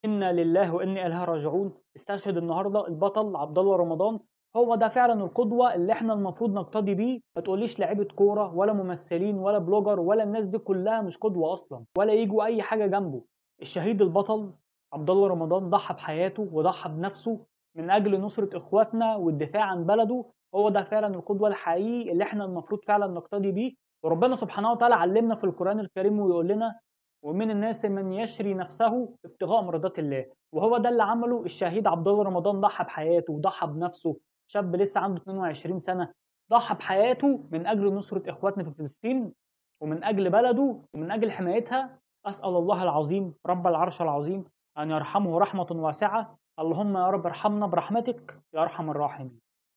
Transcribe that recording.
انا لله وانا اليه راجعون استشهد النهارده البطل عبد الله رمضان هو ده فعلا القدوه اللي احنا المفروض نقتدي بيه ما تقوليش لعيبه كوره ولا ممثلين ولا بلوجر ولا الناس دي كلها مش قدوه اصلا ولا يجوا اي حاجه جنبه الشهيد البطل عبد الله رمضان ضحى بحياته وضحى بنفسه من اجل نصره اخواتنا والدفاع عن بلده هو ده فعلا القدوه الحقيقي اللي احنا المفروض فعلا نقتدي بيه وربنا سبحانه وتعالى علمنا في القران الكريم ويقول لنا ومن الناس من يشري نفسه ابتغاء مرضات الله وهو ده اللي عمله الشهيد عبد الله رمضان ضحى بحياته وضحى بنفسه شاب لسه عنده 22 سنه ضحى بحياته من اجل نصره اخواتنا في فلسطين ومن اجل بلده ومن اجل حمايتها اسال الله العظيم رب العرش العظيم ان يرحمه رحمه واسعه اللهم يا رب ارحمنا برحمتك يا ارحم الراحمين